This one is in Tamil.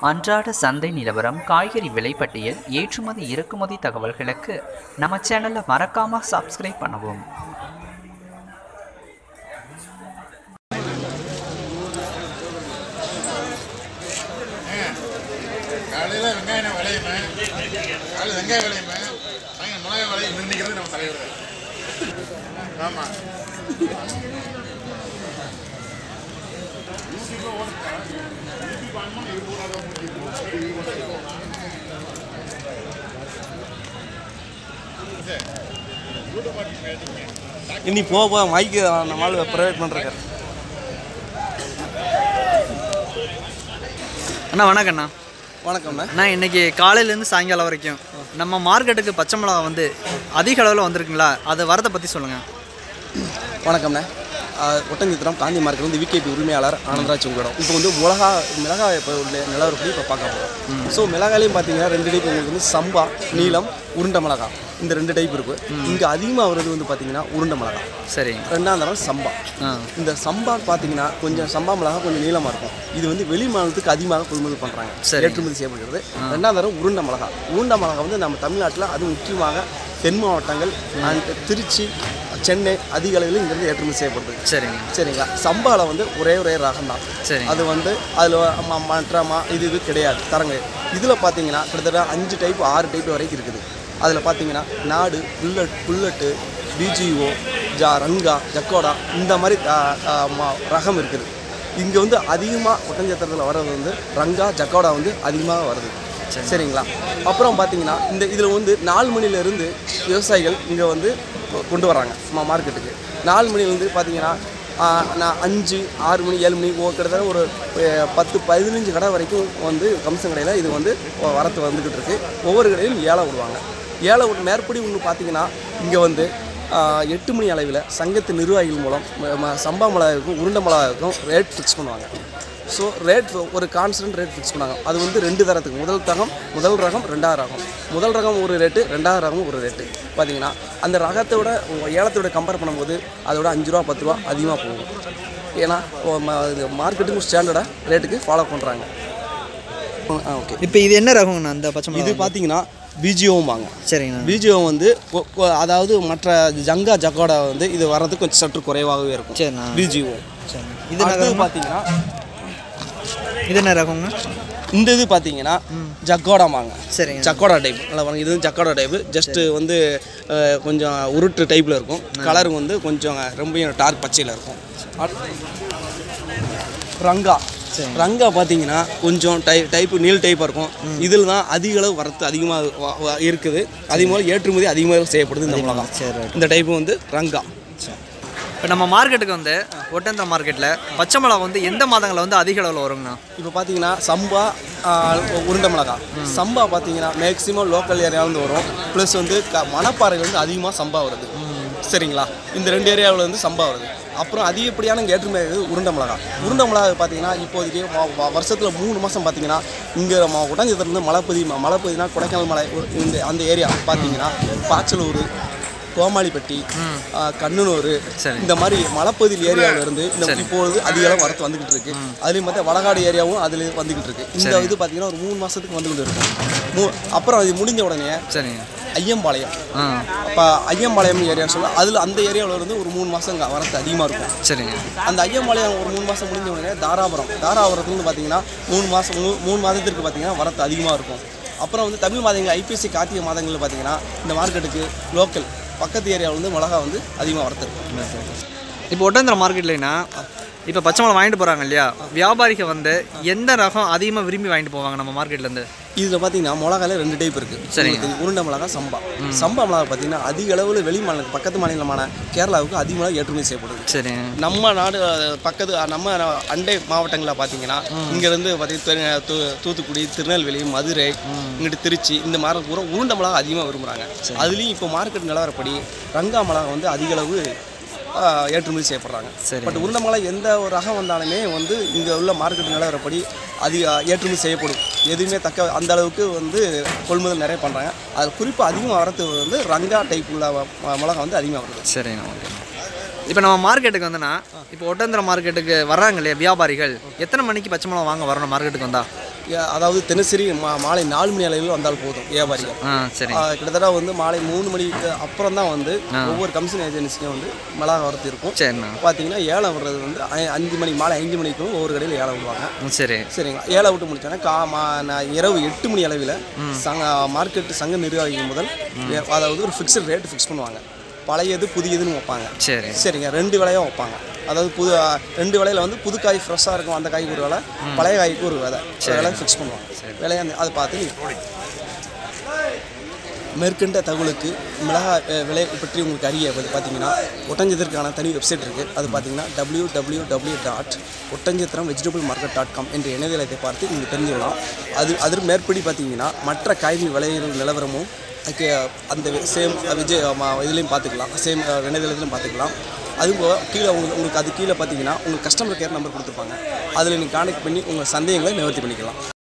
அன்றாட சந்தை நிலவரம் காய்கறி விலைப்பட்டியல் ஏற்றுமதி இறக்குமதி தகவல்களுக்கு நம்ம சேனலை மறக்காம சப்ஸ்கிரைப் பண்ணவும் காலையில் வெங்காயம் விளையுமே காலையில் வெங்காயம் விளையுமே சாயங்காலம் மிளகாய் விளையும் நின்றுக்கிறது நம்ம தலைவர் ஆமாம் இனி போக போக மைக்கு நம்மளால ப்ரைவேட் பண்ணுறாரு அண்ணா வணக்கம் அண்ணா வணக்கம்ண்ணே அண்ணா இன்னைக்கு காலையிலேருந்து சாயங்காலம் வரைக்கும் நம்ம மார்க்கெட்டுக்கு பச்சை மிளகா வந்து அதிக அளவில் வந்திருக்குங்களா அதை வரதை பற்றி சொல்லுங்கள் வணக்கம்ண்ணே ஆஹ் ஒட்டஞ்சித்திரம் காந்தி மார்க்கெட் வந்து விகேபி உரிமையாளர் ஆனந்தராஜ் உங்களிடம் இப்போ வந்து மிளகா மிளகாய் இப்போ உள்ள நிலவரப்படி இப்போ பார்க்க போகிறோம் ஸோ மிளகாலையும் பார்த்தீங்கன்னா ரெண்டு டைப் உங்களுக்கு வந்து சம்பா நீலம் உருண்டை மிளகா இந்த ரெண்டு டைப் இருக்குது இங்கே அதிகமாக வருது வந்து பார்த்தீங்கன்னா உருண்டை மிளகா சரிங்க ரெண்டாம் தரம் சம்பா ஆ இந்த சம்பா பார்த்தீங்கன்னா கொஞ்சம் சம்பா மிளகா கொஞ்சம் நீளமாக இருக்கும் இது வந்து வெளி மாநிலத்துக்கு அதிகமாக கொள்முதல் பண்ணுறாங்க சரி. ஏற்றுமதி செய்யப்படுகிறது ரெண்டாம் தரம் உருண்டை மிளகா உருண்டை மிளகா வந்து நம்ம தமிழ்நாட்டில் அது முக்கியமாக தென் மாவட்டங்கள் அண்ட் திருச்சி சென்னை அதிக அளவில் இங்கேருந்து ஏற்றுமதி செய்யப்படுது சரிங்க சரிங்களா சம்பாவில் வந்து ஒரே ஒரே ரகம் தான் சரிங்க அது வந்து அதில் மற்ற மா இது இது கிடையாது தரங்க இதில் பார்த்தீங்கன்னா கிட்டத்தட்ட அஞ்சு டைப் ஆறு டைப் வரைக்கும் இருக்குது அதில் பார்த்தீங்கன்னா நாடு புல்லட் புல்லட்டு பிஜிஓ ஜா ரங்கா ஜக்கோடா இந்த மாதிரி ஆ, ஆ, ம- ரகம் இருக்குது இங்கே வந்து அதிகமாக ஒட்டஞ்சத்திரத்தில் வர்றது வந்து ரங்கா ஜக்கோடா வந்து அதிகமாக வருது சரிங்களா அப்புறம் பார்த்தீங்கன்னா இந்த இதில் வந்து நாலு மணிலேருந்து விவசாயிகள் இங்கே வந்து கொ- கொண்டு வராங்க மா- மார்க்கெட்டுக்கு நாலு மணிலேருந்து பார்த்தீங்கன்னா ஆ, நான் அஞ்சு ஆறு மணி ஏழு மணி ஓ கிட்டத்தட்ட ஒரு அஹ், பத்து பதினஞ்சு கடை வரைக்கும் வந்து கம்சன் கடையில் இது வந்து ஒ- வரத்து வந்துக்கிட்டு இருக்கு ஒவ்வொரு கடையிலும் ஏழை விடுவாங்க ஏழை விட்டு மேற்படி ஒன்று பார்த்தீங்கன்னா இங்கே வந்து ஆ, எட்டு மணி அளவில் சங்கத்து நிர்வாகிகள் மூலம் ம- ம- சம்பா மிளகாய்க்கும் உருண்டை மிளகாய்க்கும் ரேட் ஃபிக்ஸ் பண்ணுவாங்க ஸோ ரேட் ஒரு கான்ஸ்டன்ட் ரேட் ஃபிக்ஸ் பண்ணாங்க அது வந்து ரெண்டு தரத்துக்கு முதல் ரகம் முதல் ரகம் ரெண்டாவது ரகம் முதல் ரகம் ஒரு ரேட்டு ரெண்டாவது ரகம் ஒரு ரேட்டு பார்த்தீங்கன்னா அந்த ரகத்தோட ஏலத்தோட கம்பேர் பண்ணும்போது அதோட அஞ்சு ரூபா பத்து ரூபா அதிகமாக போகும் ஏன்னா மார்க்கெட்டுக்கு ஸ்டாண்டர்டாக ரேட்டுக்கு ஃபாலோ பண்ணுறாங்க ஆ ஓகே இப்போ இது என்ன ரகங்கண்ணா அந்த பச்சை இது மிளகா பார்த்தீங்கன்னா பிஜிஓவும் வாங்க சரிங்கண்ணா பிஜிஓ வந்து கொ- கொ- அதாவது மற்ற ஜங்கா ஜக்கோடா வந்து இது வர்றதுக்கு கொஞ்சம் சற்று குறைவாகவே இருக்கும் சரிண்ணா பிஜிஓ சரி இது என்ன அடுத்தது ரகம் பார்த்தீங்கன்னா இது என்ன ரகங்கண்ணா இந்த இது பார்த்தீங்கன்னா ஜக்கோடா வாங்க சரிங்க ஜக்கோடா டைப் நல்லா பாருங்க இது வந்து ஜக்கோடா டைப்பு ஜஸ்ட்டு வந்து அஹ், கொஞ்சம் உருட்டு டைப்பில் இருக்கும் கலர் வந்து கொஞ்சம் ரொம்ப டார்க் பச்சையில் இருக்கும் அடுத்து ரங்கா ரங்கா பார்த்தீங்கன்னா கொஞ்சம் டை டைப்பு நீல் டைப்பாக இருக்கும் இதில் தான் அதிக அளவு வரத்து அதிகமாக இருக்குது அதிகமாக ஏற்றுமதி அதிகமாக செய்யப்படுது இந்த மிளகா சரி இந்த டைப்பு வந்து ரங்கா இப்போ நம்ம மார்க்கெட்டுக்கு வந்து ஒட்டந்திர மார்க்கெட்டில் பச்சை மிளகா வந்து எந்த மாதங்களில் வந்து அதிக அளவில் வருங்கண்ணா இப்போ பார்த்தீங்கன்னா சம்பா ஆஹ், உருண்டை மிளகா சம்பா பார்த்தீங்கன்னா மேக்ஸிமம் லோக்கல் ஏரியாவிலேருந்து வரும் ப்ளஸ் வந்து க மணப்பாறையிலேருந்து அதிகமாக சம்பா வருது சரிங்களா இந்த ரெண்டு ஏரியாவில் வந்து சம்பா வருது அப்புறம் அதிகப்படியான இங்கே ஏற்றுமதி ஆகுது உருண்டை மிளகா உருண்டை மிளகா பார்த்தீங்கன்னா இப்போதைக்கு வருஷத்தில் மூணு மாதம் பார்த்தீங்கன்னா இங்கே உடஞ்சதுலேருந்து மலைப்பதி மலைப்பதினா கொடைக்கானல் மலை ஒரு- இந்த அந்த ஏரியா பார்த்தீங்கன்னா பாச்சலூர் கோமாளிப்பட்டி ஆ, கண்ணனூர் சரி. இந்த மாதிரி மலைப்பகுதி ஏரியாவில் இருந்து இந்த இப்பொழுது அதிக அளவு வரத்து வந்துகிட்டு இருக்கு அதுலேயும் பார்த்தா வடகாடு ஏரியாவும் அதில் வந்துகிட்டு இருக்கு இந்த இது பார்த்தீங்கன்னா ஒரு மூணு மாதத்துக்கு வந்துகிட்டு இருக்கும் மூ அப்புறம் அது முடிஞ்ச உடனே சரிங்க ஐயம்பாளையம் ஆ அப்போ ஐயம்பாளையம் ஏரியான்னு சொல்ல அதில் அந்த ஏரியாவில் இருந்து ஒரு மூணு மாதம் வரத்து அதிகமாக இருக்கும் சரிங்க அந்த ஐயம்பாளையம் ஒரு மூணு மாதம் முடிஞ்ச உடனே தாராபுரம் தாராபுரத்துலேருந்து பார்த்தீங்கன்னா மூணு மாதம் மூ மூணு மாதத்திற்கு பார்த்தீங்கன்னா வரத்து அதிகமாக இருக்கும் அப்புறம் வந்து தமிழ் மாதங்கள் ஐபிசி கார்த்திகை மாதங்களில் பார்த்தீங்கன்னா இந்த மார்க்கெட்டுக்கு லோக்கல் பக்கத்து ஏரியாவில் வந்து மிளகா வந்து அதிகமாக வரத்து இருக்கும் இப்போ ஒட்டந்திர மார்க்கெட்லனா இப்போ பச்சை மிளகா வாங்கிட்டு போகிறாங்க இல்லையா வியாபாரிகள் வந்து எந்த ரகம் அதிகமாக விரும்பி வாங்கிட்டு போவாங்க நம்ம மார்க்கெட்லேருந்து இதில் பார்த்தீங்கன்னா மிளகால ரெண்டு டைப் இருக்குது சரிங்க. உங்களுக்கு உருண்டை மிளகா சம்பா சம்பா மிளகா பார்த்தீங்கன்னா அதிக அளவில் வெளி மாநில பக்கத்து மாநிலமான கேரளாவுக்கு அதிகமாக ஏற்றுமதி செய்யப்படுது சரிங்க நம்ம நாடு அஹ், பக்கத்து அஹ், நம்ம அண்டை மாவட்டங்களில் பார்த்தீங்கன்னா இங்கேருந்து பார்த்தீங்கன்னா தூ- தூத்துக்குடி திருநெல்வேலி மதுரை இங்கிட்டு திருச்சி இந்த மாதிரி பூரா உருண்டை மிளகா அதிகமாக விரும்புகிறாங்க அதுலேயும் இப்போ மார்க்கெட் நிலவரப்படி ரங்கா மிளகா வந்து அதிக அளவு அஹ், ஏற்றுமதி செய்யப்படுறாங்க சரி. பட் உருண்டை மிளகா எந்த ஒரு ரகம் வந்தாலுமே வந்து இங்கே உள்ள மார்க்கெட் நிலவரப்படி அதிக ஏற்றுமதி செய்யப்படும் எதுவுமே தக்க அந்த அளவுக்கு வந்து கொள்முதல் நிறைய பண்ணுறாங்க அது குறிப்பாக அதிகமாக வரது வந்து ரங்கா டைப் உள்ள ம- மிளகா வந்து அதிகமாக வருது சரிண்ணா ஓகே இப்போ நம்ம மார்க்கெட்டுக்கு வந்துன்னா இப்போ ஒட்டந்திர மார்க்கெட்டுக்கு வர்றாங்க இல்லையா வியாபாரிகள் எத்தனை மணிக்கு பச்சை மிளகா வாங்க வரணும் மார்க்கெட்டுக்கு வந்தா ஏ- அதாவது தினசரி மா மாலை நாலு மணி அளவில் வந்தால் போதும் வியாபாரிகள் ஆ சரி ஆ, கிட்டத்தட்ட வந்து மாலை மூணு மணிக்கு அப்புறம் தான் வந்து ஒவ்வொரு கமிஷன் ஏஜென்சிக்கும் வந்து மிளகா வரத்து இருக்கும் சரிண்ணா பார்த்தீங்கன்னா ஏலம் விடுறது வந்து ஐ- அஞ்சு மணி மாலை அஞ்சு மணிக்கும் ஒவ்வொரு கடையில் ஏலம் விடுவாங்க ம், சரி சரிங்களா ஏழை விட்டு முடிச்சோன்னா கா மா நான் இரவு எட்டு மணி அளவில் சங்க மார்க்கெட்டு சங்க நிர்வாகிகள் முதல் ஏ- அதாவது ஒரு ஃபிக்ஸட் ரேட் ஃபிக்ஸ் பண்ணுவாங்க பழையது புதியதுன்னு வைப்பாங்க சரி சரிங்க ரெண்டு விலையும் வைப்பாங்க அதாவது புது ஆ, ரெண்டு விலையில வந்து புது காய் ஃப்ரெஷ்ஷாக இருக்கும் அந்த காய்க்கு ஒரு விலை பழைய காய்க்கு ஒரு விலை ஒரு விலை ஃபிக்ஸ் பண்ணுவாங்க விலையை அந்த- அதை பார்த்து நீங்கள் மேற்கண்ட தகவலுக்கு மிளகாய் அஹ், விலை பற்றி உங்களுக்கு அறிய வந்து பார்த்தீங்கன்னா ஒட்டஞ்சத்திற்கான தனி வெப்சைட் இருக்குது அது பார்த்தீங்கன்னா W W W dot Oddanchatram vegetable market dot com என்ற இணையதளத்தை பார்த்து நீங்கள் தெரிஞ்சுக்கலாம் அது அதற்கு மேற்படி பார்த்தீங்கன்னா மற்ற காய்கறி விலைகள் நிலவரமும் அதுக்கு அந்த சேம் விஜய் இதுலேயும் பார்த்துக்கலாம் சேம் இணையதளத்துலையும் பார்த்துக்கலாம் அதுபோக கீழே உங்களுக்கு உங்களுக்கு அது கீழே பார்த்தீங்கன்னா உங்களுக்கு கஸ்டமர் கேர் நம்பர் கொடுத்துருப்பாங்க அதில் நீங்கள் கான்டெக்ட் பண்ணி உங்கள் சந்தேகங்களை நிவர்த்தி பண்ணிக்கலாம்